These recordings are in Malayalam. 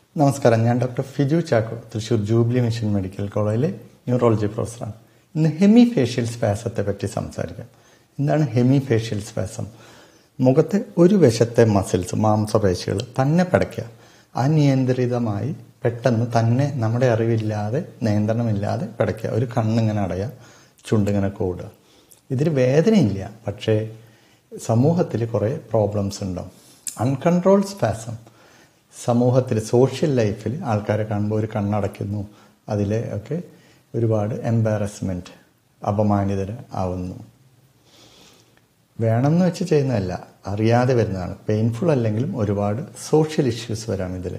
നമസ്കാരം ഞാൻ doctor Fiju Chacko Thrissur Jubilee Mission Medical കോളേജിലെ ന്യൂറോളജി പ്രൊഫസറാണ് ഇന്ന് ഹെമി ഫേഷ്യൽ സ്പാസത്തെ പറ്റി സംസാരിക്കാം എന്താണ് ഹെമി ഫേഷ്യൽ സ്പാസം മുഖത്തെ ഒരു വശത്തെ മസിൽസ് മാംസപേശികൾ തന്നെ പടയ്ക്കുക അനിയന്ത്രിതമായി പെട്ടെന്ന് തന്നെ നമ്മുടെ അറിവില്ലാതെ നിയന്ത്രണമില്ലാതെ പടയ്ക്കുക ഒരു കണ്ണിങ്ങനെ അടയുക ചുണ്ടിങ്ങനെ കൂടുക ഇതിൽ വേദനയില്ല പക്ഷേ സമൂഹത്തിൽ കുറേ പ്രോബ്ലംസ് ഉണ്ടാവും അൺകൺട്രോൾ സ്പാസം സമൂഹത്തിൽ സോഷ്യൽ ലൈഫിൽ ആൾക്കാരെ കാണുമ്പോൾ ഒരു കണ്ണടയ്ക്കുന്നു അതിലെ ഒക്കെ ഒരുപാട് എംബാരസ്മെൻറ്റ് അപമാനിതർ ആവുന്നു വേണമെന്ന് വെച്ച് ചെയ്യുന്നതല്ല അറിയാതെ വരുന്നതാണ് പെയിൻഫുൾ അല്ലെങ്കിലും ഒരുപാട് സോഷ്യൽ ഇഷ്യൂസ് വരാം ഇതിൽ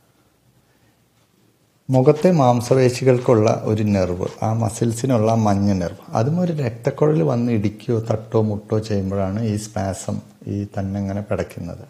മുഖത്തെ മാംസപേശികൾക്കുള്ള ഒരു നെർവ് ആ മസിൽസിനുള്ള ആ മഞ്ഞ നെർവ് അതും ഒരു രക്തക്കുഴൽ വന്ന് ഇടിക്കുകയോ തട്ടോ മുട്ടോ ചെയ്യുമ്പോഴാണ് ഈ സ്പാസം ഈ തന്നെ ഇങ്ങനെ പിടയ്ക്കുന്നത്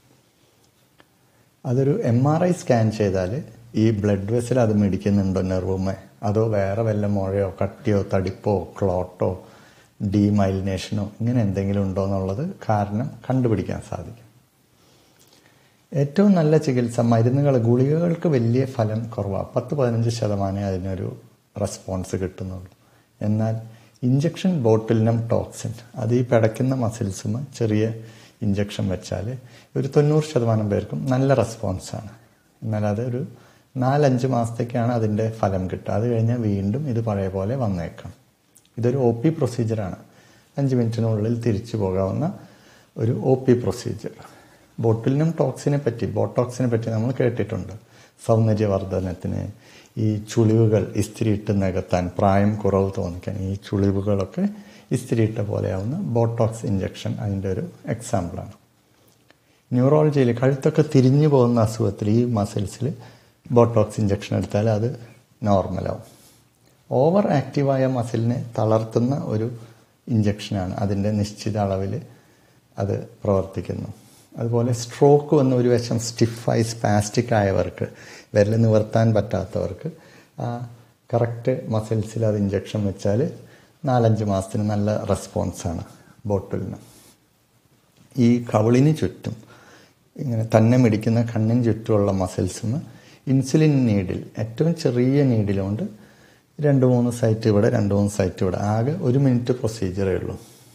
അതൊരു എം ആർ ഐ സ്കാൻ ചെയ്താൽ ഈ ബ്ലഡ് വെസൽ അത് മിടിക്കുന്നുണ്ടോ നെർവുമേ അതോ വേറെ വല്ല മുഴയോ കട്ടിയോ തടിപ്പോ ക്ലോട്ടോ ഡീമൈലിനേഷനോ ഇങ്ങനെ എന്തെങ്കിലും ഉണ്ടോ എന്നുള്ളത് കാരണം കണ്ടുപിടിക്കാൻ സാധിക്കും ഏറ്റവും നല്ല ചികിത്സ മരുന്നുകൾ ഗുളികകൾക്ക് വലിയ ഫലം കുറവാണ് പത്ത് പതിനഞ്ച് ശതമാനമേ അതിനൊരു റെസ്പോൺസ് കിട്ടുന്നുള്ളൂ എന്നാൽ ഇഞ്ചക്ഷൻ ബോട്ടിലിനം ടോക്സിൻ അത് ഈ പിടയ്ക്കുന്ന മസിൽസും ചെറിയ ഇഞ്ചക്ഷൻ വെച്ചാൽ ഒരു തൊണ്ണൂറ് ശതമാനം പേർക്കും നല്ല റെസ്പോൺസാണ് എന്നാൽ അതൊരു നാലഞ്ച് മാസത്തേക്കാണ് അതിൻ്റെ ഫലം കിട്ടുക അത് കഴിഞ്ഞാൽ വീണ്ടും ഇത് പഴയ പോലെ വന്നേക്കാം ഇതൊരു ഒ പി പ്രൊസീജിയറാണ് അഞ്ച് മിനിറ്റിനുള്ളിൽ തിരിച്ചു പോകാവുന്ന ഒരു ഒ പി പ്രൊസീജിയർ ബോട്ടിലിനും ടോക്സിനെ പറ്റി ബോട്ടോക്സിനെ പറ്റി നമ്മൾ കേട്ടിട്ടുണ്ട് സൗന്ദര്യവർദ്ധനത്തിന് ഈ ചുളിവുകൾ ഇസ്തിരിയിട്ട് നികത്താൻ പ്രായം കുറവ് തോന്നിക്കാൻ ഈ ചുളിവുകളൊക്കെ ഇസ്തിരിയിട്ട പോലെയാവുന്ന ബോട്ടോക്സ് ഇഞ്ചക്ഷൻ അതിൻ്റെ ഒരു എക്സാമ്പിളാണ് ന്യൂറോളജിയിൽ കഴുത്തൊക്കെ തിരിഞ്ഞു പോകുന്ന അസുഖത്തിൽ ഈ മസിൽസിൽ ബോട്ടോക്സ് ഇഞ്ചക്ഷൻ എടുത്താൽ അത് നോർമലാവും ഓവർ ആക്റ്റീവായ മസിലിനെ തളർത്തുന്ന ഒരു ഇഞ്ചക്ഷനാണ് അതിൻ്റെ നിശ്ചിത അളവിൽ അത് പ്രവർത്തിക്കുന്നു അതുപോലെ സ്ട്രോക്ക് വന്ന ഒരു വശം സ്റ്റിഫായി സ്പാസ്റ്റിക് ആയവർക്ക് വിരൽ നിവർത്താൻ പറ്റാത്തവർക്ക് ആ കറക്റ്റ് മസിൽസിൽ അത് ഇഞ്ചക്ഷൻ വെച്ചാൽ നാലഞ്ച് മാസത്തിന് നല്ല റെസ്പോൺസാണ് ബോട്ടിലിന് ഈ കവിളിന് ചുറ്റും ഇങ്ങനെ തന്നെ മിടിക്കുന്ന കണ്ണിന് ചുറ്റുമുള്ള മസിൽസിന് ഇൻസുലിൻ നീഡിൽ ഏറ്റവും ചെറിയ നീഡിലുകൊണ്ട് രണ്ട് മൂന്ന് സൈറ്റ് ഇവിടെ രണ്ട് മൂന്ന് സൈറ്റ് ഇവിടെ ആകെ ഒരു മിനിറ്റ് പ്രൊസീജിയറേ ഉള്ളൂ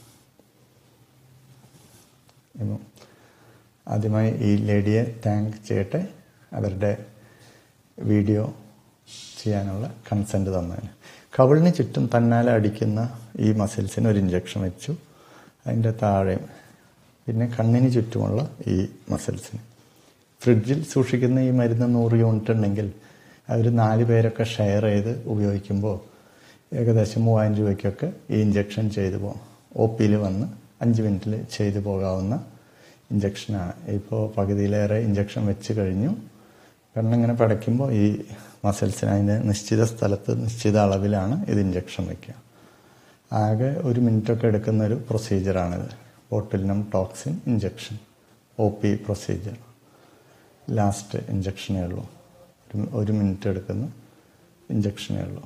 ആദ്യമായി ഈ ലേഡിയെ താങ്ക് ചെയ്യട്ടെ അവരുടെ വീഡിയോ ചെയ്യാനുള്ള കൺസെൻറ്റ് തന്നതിന് കവിളിന് ചുറ്റും തന്നാലെ അടിക്കുന്ന ഈ മസിൽസിന് ഒരു ഇഞ്ചക്ഷൻ വെച്ചു അതിൻ്റെ താഴെ പിന്നെ കണ്ണിന് ചുറ്റുമുള്ള ഈ മസിൽസിന് ഫ്രിഡ്ജിൽ സൂക്ഷിക്കുന്ന ഈ മരുന്ന് നൂറ് യൂണിറ്റ് ഉണ്ടെങ്കിൽ അവർ നാല് പേരൊക്കെ ഷെയർ ചെയ്ത് ഉപയോഗിക്കുമ്പോൾ ഏകദേശം മൂവായിരം രൂപയ്ക്കൊക്കെ ഈ ഇഞ്ചക്ഷൻ ചെയ്തു പോകും ഒ പിയിൽ വന്ന് അഞ്ച് മിനിറ്റിൽ ചെയ്തു പോകാവുന്ന ഇഞ്ചക്ഷനാണ് ഇപ്പോൾ പകുതിയിലേറെ ഇഞ്ചക്ഷൻ വെച്ച് കഴിഞ്ഞു കണ്ണിങ്ങനെ പടയ്ക്കുമ്പോൾ ഈ മസിൽസിന് അതിൻ്റെ നിശ്ചിത സ്ഥലത്ത് നിശ്ചിത അളവിലാണ് ഇത് ഇഞ്ചക്ഷൻ വയ്ക്കുക ആകെ ഒരു മിനിറ്റൊക്കെ എടുക്കുന്ന ഒരു പ്രൊസീജിയറാണിത് botulinum toxin injection O P procedure last ഇഞ്ചക്ഷനേ ഉള്ളൂ ഒരു ഒരു മിനിറ്റ് എടുക്കുന്ന ഇഞ്ചക്ഷനേ ഉള്ളൂ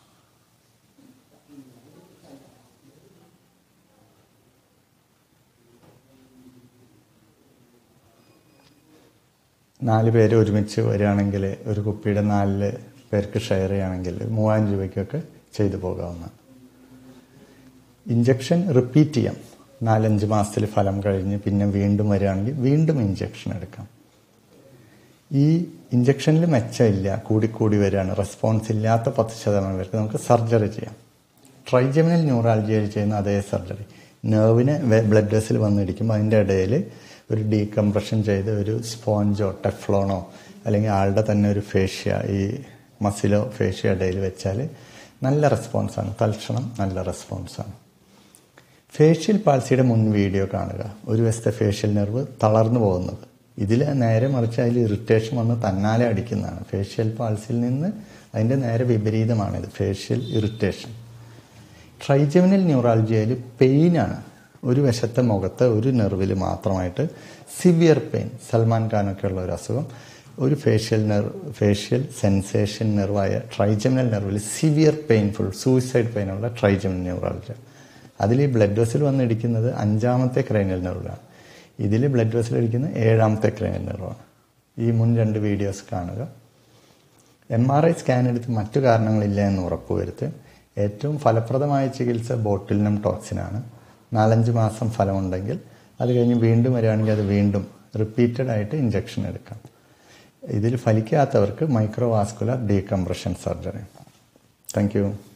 നാല് പേര് ഒരുമിച്ച് വരികയാണെങ്കിൽ ഒരു കുപ്പിയുടെ നാല് പേർക്ക് ഷെയർ ചെയ്യുകയാണെങ്കിൽ മൂവായിരം രൂപയ്ക്കൊക്കെ ചെയ്തു പോകാവുന്നതാണ് ഇഞ്ചക്ഷൻ റിപ്പീറ്റ് ചെയ്യാം നാലഞ്ച് മാസത്തിൽ ഫലം കഴിഞ്ഞ് പിന്നെ വീണ്ടും വരികയാണെങ്കിൽ വീണ്ടും ഇഞ്ചക്ഷൻ എടുക്കാം ഈ ഇഞ്ചക്ഷനിൽ മെച്ചമില്ല കൂടിക്കൂടി വരികയാണ് റെസ്പോൺസ് ഇല്ലാത്ത പത്ത് ശതമാനം പേർക്ക് നമുക്ക് സർജറി ചെയ്യാം ട്രൈജമിനൽ ന്യൂറാൾജിയയിൽ ചെയ്യുന്ന അതേ സർജറി നെർവിന് ബ്ലഡ് വെസിൽ വന്നിടിക്കുമ്പോൾ അതിൻ്റെ ഇടയിൽ ഒരു ഡീകംപ്രഷൻ ചെയ്ത് ഒരു സ്പോഞ്ചോ ടെഫ്ലോണോ അല്ലെങ്കിൽ ആളുടെ തന്നെ ഒരു ഫേഷ്യ ഈ മസിലോ ഫേഷ്യ ഇടയിൽ വെച്ചാൽ നല്ല റെസ്പോൺസാണ് തൽക്ഷണം നല്ല റെസ്പോൺസാണ് ഫേഷ്യൽ പാൾസിയുടെ മുൻ വീഡിയോ കാണുക ഒരു വശത്തെ ഫേഷ്യൽ നെർവ് തളർന്നു പോകുന്നത് ഇതിൽ നേരെ മറിച്ച് അതിൽ ഇറിറ്റേഷൻ വന്ന് തന്നാലെ അടിക്കുന്നതാണ് ഫേഷ്യൽ പാൾസിൽ നിന്ന് അതിൻ്റെ നേരെ വിപരീതമാണിത് ഫേഷ്യൽ ഇറിറ്റേഷൻ ട്രൈജമിനൽ ന്യൂറാൾജിയയിൽ പെയിനാണ് ഒരു വശത്തെ മുഖത്ത് ഒരു നെർവിൽ മാത്രമായിട്ട് സിവിയർ പെയിൻ സൽമാൻ ഖാനൊക്കെ ഉള്ള ഒരു അസുഖം ഒരു ഫേഷ്യൽ നെർവ് ഫേഷ്യൽ സെൻസേഷൻ നെർവായ ട്രൈജമിനൽ നെർവിൽ സിവിയർ പെയിൻഫുൾ സൂയിസൈഡ് പെയിനുള്ള ട്രൈജമിനൽ ന്യൂറാൾജിയ അതിൽ ഈ ബ്ലഡ് വെസൽ വന്നിടിക്കുന്നത് അഞ്ചാമത്തെ ക്രൈനൽ നെർവിലാണ് ഇതിൽ ബ്ലഡ് വെസൽ അടിക്കുന്നത് ഏഴാമത്തെ ക്രൈനൽ നെർവാണ് ഈ മുൻ രണ്ട് വീഡിയോസ് കാണുക എം ആർ ഐ സ്കാൻ എടുത്ത് മറ്റു കാരണങ്ങളില്ല എന്ന് ഉറപ്പുവരുത്ത് ഏറ്റവും ഫലപ്രദമായ ചികിത്സ ബോട്ടിലിനം ടോക്സിനാണ് നാലഞ്ച് മാസം ഫലമുണ്ടെങ്കിൽ അത് കഴിഞ്ഞ് വീണ്ടും വരികയാണെങ്കിൽ അത് വീണ്ടും റിപ്പീറ്റഡ് ആയിട്ട് ഇഞ്ചക്ഷൻ എടുക്കാം ഇതിൽ ഫലിക്കാത്തവർക്ക് microvascular decompression surgery thank U